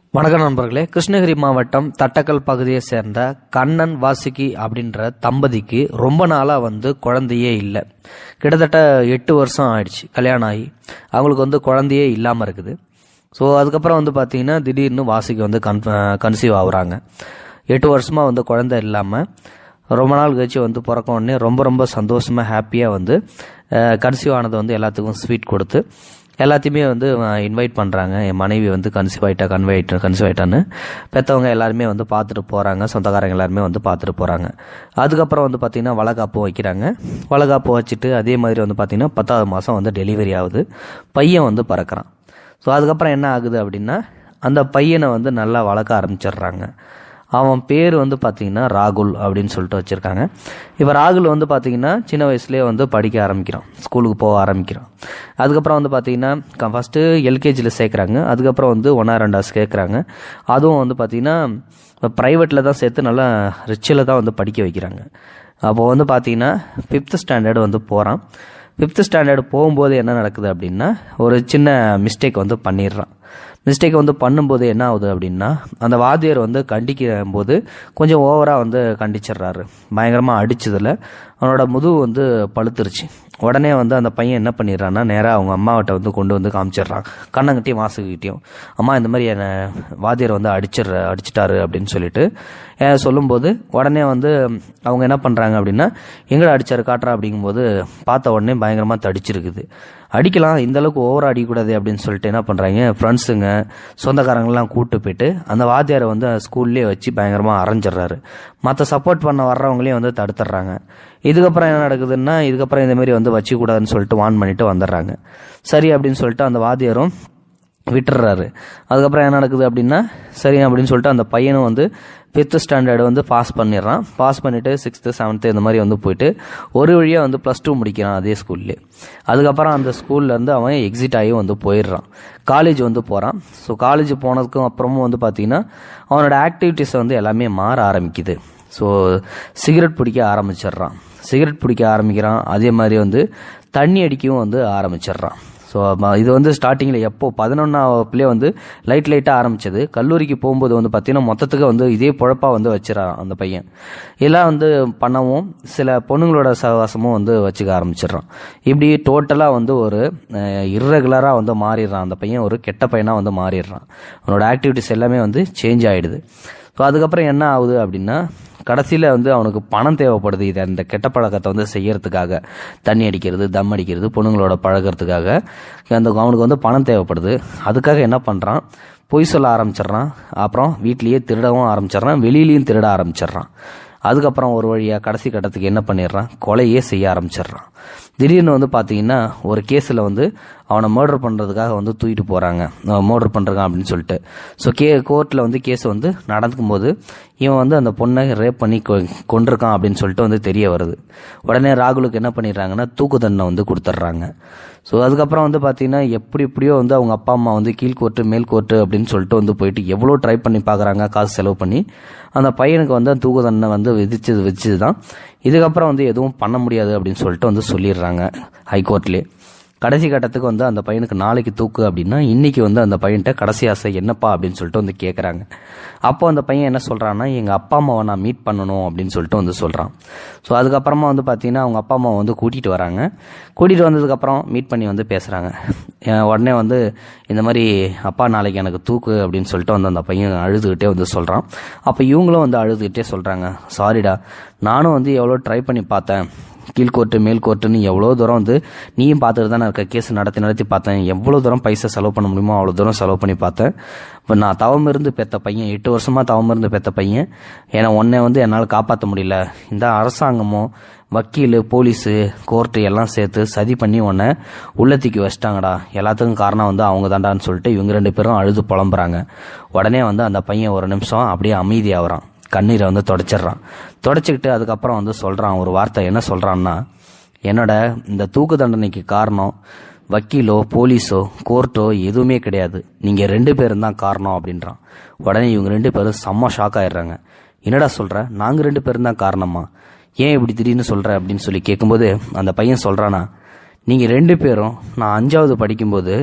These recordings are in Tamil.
வணக்கம் நண்பர்களே கிருஷ்ணகிரி மாவட்டம் தட்டக்கல் பகுதியை சேர்ந்த கண்ணன் வாசுகி அப்படின்ற தம்பதிக்கு ரொம்ப நாளாக வந்து குழந்தையே இல்லை கிட்டத்தட்ட எட்டு வருஷம் ஆயிடுச்சு கல்யாணம் ஆகி அவங்களுக்கு வந்து குழந்தையே இல்லாமல் இருக்குது ஸோ அதுக்கப்புறம் வந்து பார்த்தீங்கன்னா திடீர்னு வாசுகி வந்து கன் கன்சீவ் ஆகுறாங்க எட்டு வருஷமாக வந்து குழந்தை இல்லாமல் ரொம்ப நாள் கழிச்சு வந்து பிறக்க உடனே ரொம்ப ரொம்ப சந்தோஷமாக ஹாப்பியாக வந்து கன்சீவ் ஆனதை வந்து எல்லாத்துக்கும் ஸ்வீட் கொடுத்து எல்லாத்தையுமே வந்து இன்வைட் பண்ணுறாங்க என் மனைவி வந்து கன்சீவ் ஆகிட்டா கன்வே ஆகிட்டா கன்சீவ் ஆகிட்டான்னு பெற்றவங்க எல்லாருமே வந்து பார்த்துட்டு போகிறாங்க சொந்தக்காரங்க எல்லாருமே வந்து பார்த்துட்டு போகிறாங்க அதுக்கப்புறம் வந்து பார்த்திங்கன்னா வளகாப்பு வைக்கிறாங்க வளகாப்பு வச்சுட்டு அதே மாதிரி வந்து பார்த்திங்கன்னா பத்தாவது மாதம் வந்து டெலிவரி ஆகுது பையன் வந்து பறக்கிறான் ஸோ அதுக்கப்புறம் என்ன ஆகுது அப்படின்னா அந்த பையனை வந்து நல்லா வளர்க்க ஆரம்பிச்சிடுறாங்க அவன் பேர் வந்து பார்த்தீங்கன்னா ராகுல் அப்படின்னு சொல்லிட்டு வச்சுருக்காங்க இப்போ ராகுல் வந்து பார்த்தீங்கன்னா சின்ன வயசுலேயே வந்து படிக்க ஆரம்பிக்கிறான் ஸ்கூலுக்கு போக ஆரம்பிக்கிறான் அதுக்கப்புறம் வந்து பார்த்தீங்கன்னா ஃபஸ்ட்டு எல்கேஜியில் சேர்க்குறாங்க அதுக்கப்புறம் வந்து ஒன்றா ரெண்டாவது கேட்குறாங்க அதுவும் வந்து பார்த்தீங்கன்னா ப்ரைவேட்டில் தான் சேர்த்து நல்லா ரிச்சில் தான் வந்து படிக்க வைக்கிறாங்க அப்போ வந்து பார்த்தீங்கன்னா ஃபிஃப்த் ஸ்டாண்டர்டு வந்து போகிறான் ஃபிஃப்த் ஸ்டாண்டர்டு போகும்போது என்ன நடக்குது அப்படின்னா ஒரு சின்ன மிஸ்டேக் வந்து பண்ணிடுறான் மிஸ்டேக் வந்து பண்ணும்போது என்ன ஆகுது அப்படின்னா அந்த வாத்தியார் வந்து கண்டிக்கிற போது கொஞ்சம் ஓவராக வந்து கண்டிச்சிடுறாரு பயங்கரமாக அடிச்சதில் அவனோட முதுகு வந்து பழுத்துருச்சு உடனே வந்து அந்த பையன் என்ன பண்ணிடுறான்னா நேராக அவங்க அம்மாவிட்ட வந்து கொண்டு வந்து காமிச்சிடுறான் கண்ணங்கிட்டையும் வாசுகிட்டையும் அம்மா இந்த மாதிரி என்னை வாத்தியார் வந்து அடிச்சிடுற அடிச்சிட்டாரு அப்படின்னு சொல்லிட்டு சொல்லும்போது உடனே வந்து அவங்க என்ன பண்ணுறாங்க அப்படின்னா எங்கட அடிச்சாரு காட்டுறா அப்படிங்கும்போது பார்த்த உடனே பயங்கரமாக தடிச்சிருக்குது அடிக்கலாம் இந்த அளவுக்கு ஓவர் அடிக்கக்கூடாது அப்படின்னு சொல்லிட்டு என்ன பண்ணுறாங்க ஃப்ரெண்ட்ஸுங்க சொந்தக்காரங்களாம் கூட்டு போயிட்டு அந்த வாத்தியாரை வந்து ஸ்கூல்லேயே வச்சு பயங்கரமாக அரைஞ்சிடுறாரு மற்ற சப்போர்ட் பண்ண வர்றவங்களையும் வந்து தடுத்துடுறாங்க இதுக்கப்புறம் என்ன நடக்குதுன்னா இதுக்கப்புறம் இந்த மாதிரி வந்து வச்சுக்கூடாதுன்னு சொல்லிட்டு வான் பண்ணிட்டு வந்துடுறாங்க சரி அப்படின்னு சொல்லிட்டு அந்த வாத்தியாரும் விட்டுறாரு அதுக்கப்புறம் என்ன நடக்குது அப்படின்னா சரி அப்படின்னு சொல்லிட்டு அந்த பையனும் வந்து ஃபிஃப்த் ஸ்டாண்டர்டு வந்து பாஸ் பண்ணிடுறான் பாஸ் பண்ணிவிட்டு சிக்ஸ்த்து செவன்த்து இந்த மாதிரி வந்து போயிட்டு ஒரு வழியாக வந்து ப்ளஸ் டூ முடிக்கிறான் அதே ஸ்கூல்லே அதுக்கப்புறம் அந்த ஸ்கூல்லேருந்து அவன் எக்ஸிட் ஆகி வந்து போயிடுறான் காலேஜ் வந்து போகிறான் ஸோ காலேஜ் போனதுக்கும் அப்புறமும் வந்து பார்த்திங்கன்னா அவனோட ஆக்டிவிட்டீஸ் வந்து எல்லாமே மாற ஆரம்பிக்குது ஸோ சிகரெட் பிடிக்க ஆரம்பிச்சிடுறான் சிகரெட் பிடிக்க ஆரம்பிக்கிறான் அதே மாதிரி வந்து தண்ணி அடிக்கவும் வந்து ஆரம்பிச்சிடுறான் ஸோ இது வந்து ஸ்டார்டிங்கில் எப்போ பதினொன்றாவதுலேயே வந்து லைட் லைட்டாக ஆரம்பிச்சது கல்லூரிக்கு போகும்போது வந்து பார்த்தீங்கன்னா மொத்தத்துக்கு வந்து இதே பொழப்பாக வந்து வச்சிடறான் அந்த பையன் இதெல்லாம் வந்து பண்ணவும் சில பொண்ணுங்களோட சகவாசமும் வந்து வச்சுக்க ஆரம்பிச்சிடுறான் இப்படி டோட்டலாக வந்து ஒரு இர்ரெகுலராக வந்து மாறிடுறான் அந்த பையன் ஒரு கெட்ட பையனாக வந்து மாறிடுறான் அவனோட ஆக்டிவிட்டிஸ் எல்லாமே வந்து சேஞ்ச் ஆகிடுது ஸோ அதுக்கப்புறம் என்ன ஆகுது அப்படின்னா கடைசியில் வந்து அவனுக்கு பணம் தேவைப்படுது இதை இந்த கெட்ட பழக்கத்தை வந்து செய்யறதுக்காக தண்ணி அடிக்கிறது தம் அடிக்கிறது பொண்ணுங்களோட பழகிறதுக்காக அந்த அவனுக்கு வந்து பணம் தேவைப்படுது அதுக்காக என்ன பண்ணுறான் பொய் சொல்ல ஆரம்பிச்சிடுறான் அப்புறம் வீட்லேயே திருடவும் ஆரம்பிச்சிடுறான் வெளியிலையும் திருட ஆரம்பிச்சிடுறான் அதுக்கப்புறம் ஒரு வழியாக கடைசி கட்டத்துக்கு என்ன பண்ணிடுறான் கொலையே செய்ய ஆரம்பிச்சிடுறான் திடீர்னு வந்து பார்த்தீங்கன்னா ஒரு கேஸில் வந்து அவனை மர்டர் பண்ணுறதுக்காக வந்து தூக்கிட்டு போகிறாங்க மர்டர் பண்ணுறாங்க அப்படின்னு சொல்லிட்டு ஸோ கே கோர்ட்டில் வந்து கேஸ் வந்து நடக்கும் போது இவன் வந்து அந்த பொண்ணை ரேப் பண்ணி கொண்டிருக்கான் அப்படின்னு சொல்லிட்டு வந்து தெரிய வருது உடனே ராகுலுக்கு என்ன பண்ணிடுறாங்கன்னா தூக்கு தண்டனை வந்து கொடுத்துட்றாங்க ஸோ அதுக்கப்புறம் வந்து பார்த்தீங்கன்னா எப்படி எப்படியோ வந்து அவங்க அப்பா அம்மா வந்து கீழ்கோர்ட்டு மேல் கோர்ட்டு அப்படின்னு சொல்லிட்டு வந்து போயிட்டு எவ்வளோ ட்ரை பண்ணி பார்க்குறாங்க காசு செலவு பண்ணி அந்த பையனுக்கு வந்து தூக்கு தண்டனை வந்து விதிச்சது வச்சது தான் இதுக்கப்புறம் வந்து எதுவும் பண்ண முடியாது அப்படின்னு சொல்லிட்டு வந்து சொல்லிடுறாங்க ஹைகோர்ட்லேயே கடைசி கட்டத்துக்கு வந்து அந்த பையனுக்கு நாளைக்கு தூக்கு அப்படின்னா இன்னைக்கு வந்து அந்த பையன்கிட்ட கடைசி ஆசை என்னப்பா அப்படின்னு சொல்லிட்டு வந்து கேட்குறாங்க அப்போ அந்த பையன் என்ன சொல்கிறான்னா எங்கள் அப்பா அம்மாவை நான் மீட் பண்ணணும் அப்படின்னு சொல்லிட்டு வந்து சொல்கிறான் ஸோ அதுக்கப்புறமா வந்து பார்த்தீங்கன்னா அவங்க அப்பா அம்மாவை வந்து கூட்டிகிட்டு வராங்க கூட்டிகிட்டு வந்ததுக்கப்புறம் மீட் பண்ணி வந்து பேசுகிறாங்க உடனே வந்து இந்த மாதிரி அப்பா நாளைக்கு எனக்கு தூக்கு அப்படின்னு சொல்லிட்டு வந்து அந்த பையன் அழுதுகிட்டே வந்து சொல்கிறான் அப்போ இவங்களும் வந்து அழுதுகிட்டே சொல்கிறாங்க சாரிடா நானும் வந்து எவ்வளோ ட்ரை பண்ணி பார்த்தேன் கீழ்கோர்ட்டு மேல் கோர்ட்டுன்னு எவ்வளோ தூரம் வந்து நீயும் பார்த்துட்டு தானே இருக்க கேஸ் நடத்தி நடத்தி பார்த்தேன் எவ்வளோ தூரம் பைசா செலவு பண்ண முடியுமோ அவ்வளோ தூரம் செலவு பண்ணி பார்த்தேன் இப்போ நான் தவம் இருந்து பெற்ற பையன் எட்டு வருஷமாக தவம் இருந்து பெற்ற பையன் ஏன்னா உன்னை வந்து என்னால் காப்பாற்ற முடியல இந்த அரசாங்கமும் வக்கீல் போலீஸு கோர்ட்டு எல்லாம் சேர்த்து சதி பண்ணி உன்னை உள்ளத்திக்கு வச்சிட்டாங்கடா எல்லாத்துக்கும் காரணம் வந்து அவங்க தாண்டான்னு சொல்லிட்டு இவங்க ரெண்டு பேரும் அழுது புலம்புறாங்க உடனே வந்து அந்த பையன் ஒரு நிமிஷம் அப்படியே அமைதியாகிறான் கண்ணீரை வந்து தொடச்சிடுறான் தொடச்சிக்கிட்டு அதுக்கப்புறம் வந்து சொல்கிறான் ஒரு வார்த்தை என்ன சொல்கிறான்னா என்னோட இந்த தூக்கு தண்டனைக்கு காரணம் வக்கீலோ போலீஸோ கோர்ட்டோ எதுவுமே கிடையாது நீங்கள் ரெண்டு பேரும் தான் காரணம் அப்படின்றான் உடனே இவங்க ரெண்டு பேரும் செம்ம ஷாக் ஆயிடுறாங்க என்னடா சொல்கிற நாங்கள் ரெண்டு பேரும் தான் காரணமா ஏன் இப்படி திடீர்னு சொல்கிற அப்படின்னு சொல்லி கேட்கும்போது அந்த பையன் சொல்கிறானா நீங்கள் ரெண்டு பேரும் நான் அஞ்சாவது படிக்கும்போது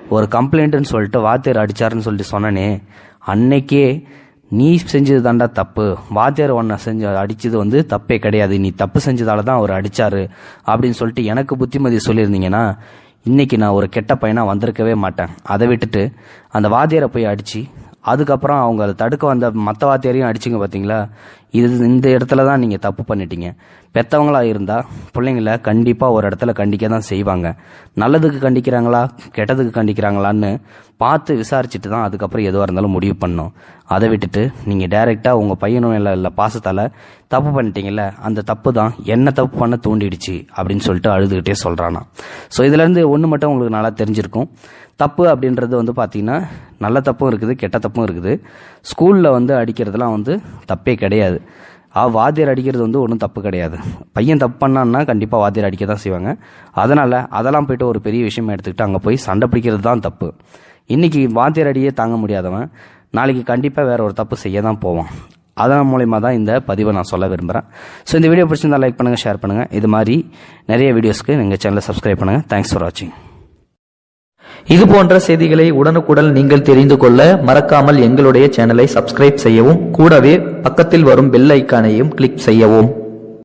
ஒரு கம்ப்ளைண்ட்டுன்னு சொல்லிட்டு வாத்தியார் அடிச்சாருன்னு சொல்லிட்டு சொன்னனே அன்னைக்கே நீ செஞ்சது தாண்டா தப்பு வாத்தியார் உன்னை செஞ்ச அடிச்சது வந்து தப்பே கிடையாது நீ தப்பு செஞ்சதால தான் அவர் அடிச்சாரு அப்படின்னு சொல்லிட்டு எனக்கு புத்திமதி சொல்லியிருந்தீங்கன்னா இன்னைக்கு நான் ஒரு கெட்ட பையனா வந்திருக்கவே மாட்டேன் அதை விட்டுட்டு அந்த வாத்தியாரை போய் அடிச்சு அதுக்கப்புறம் அவங்க அதை தடுக்க வந்த மற்ற வாத்தியாரையும் அடிச்சிங்க பார்த்தீங்களா இது இந்த இடத்துல தான் நீங்கள் தப்பு பண்ணிட்டீங்க பெத்தவங்களா இருந்தால் பிள்ளைங்கள கண்டிப்பாக ஒரு இடத்துல கண்டிக்க தான் செய்வாங்க நல்லதுக்கு கண்டிக்கிறாங்களா கெட்டதுக்கு கண்டிக்கிறாங்களான்னு பார்த்து விசாரிச்சுட்டு தான் அதுக்கப்புறம் எதுவாக இருந்தாலும் முடிவு பண்ணணும் அதை விட்டுட்டு நீங்கள் டைரெக்டாக உங்கள் பையனும் இல்லை இல்லை பாசத்தால் தப்பு பண்ணிட்டீங்கல்ல அந்த தப்பு தான் என்ன தப்பு பண்ண தூண்டிடுச்சு அப்படின்னு சொல்லிட்டு அழுதுகிட்டே சொல்கிறானா ஸோ இதுலேருந்து ஒன்று மட்டும் உங்களுக்கு நல்லா தெரிஞ்சிருக்கும் தப்பு அப்படின்றது வந்து பார்த்தீங்கன்னா நல்ல தப்பும் இருக்குது கெட்ட தப்பும் இருக்குது ஸ்கூலில் வந்து அடிக்கிறதுலாம் வந்து தப்பே கிடையாது ஆ வாத்தியார் அடிக்கிறது வந்து ஒன்றும் தப்பு கிடையாது பையன் தப்பு பண்ணான்னா கண்டிப்பாக வாத்தியார் அடிக்க தான் செய்வாங்க அதனால் அதெல்லாம் போயிட்டு ஒரு பெரிய விஷயமா எடுத்துக்கிட்டு அங்கே போய் சண்டை பிடிக்கிறது தான் தப்பு இன்னைக்கு வாத்தியார் அடியே தாங்க முடியாதவன் நாளைக்கு கண்டிப்பாக வேற ஒரு தப்பு செய்ய தான் போவான் அதன் மூலயமா தான் இந்த பதிவை நான் சொல்ல விரும்புகிறேன் ஸோ இந்த வீடியோ பிடிச்சிருந்தா லைக் பண்ணுங்கள் ஷேர் பண்ணுங்கள் இது மாதிரி நிறைய வீடியோஸ்க்கு எங்கள் சேனலை சப்ஸ்கிரைப் பண்ணுங்கள் தேங்க்ஸ் ஃபார் வாட்சிங் இது போன்ற செய்திகளை உடனுக்குடன் நீங்கள் தெரிந்து கொள்ள மறக்காமல் எங்களுடைய சேனலை சப்ஸ்கிரைப் செய்யவும் கூடவே பக்கத்தில் வரும் பெல் ஐக்கானையும் கிளிக் செய்யவும்